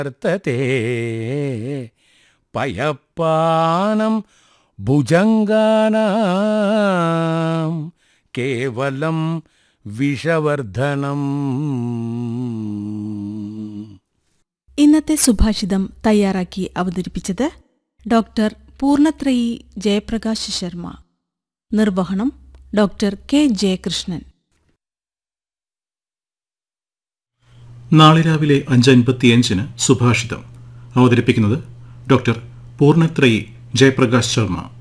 വർത്തത്തെ പയപ്പാനം ഭുജംഗാനാം കേവലം വിഷവർദ്ധനം ഇന്നത്തെ സുഭാഷിതം തയ്യാറാക്കി അവതരിപ്പിച്ചത് ഡോക്ടർ പൂർണത്രയി ജയപ്രകാശ് ശർമ്മ നിർവഹണം ഡോക്ടർ കെ ജയകൃഷ്ണൻ നാളെ രാവിലെ അഞ്ച് അൻപത്തിയഞ്ചിന് സുഭാഷിതം അവതരിപ്പിക്കുന്നത് ഡോക്ടർ പൂർണത്രയി ജയപ്രകാശ് ശർമ്മ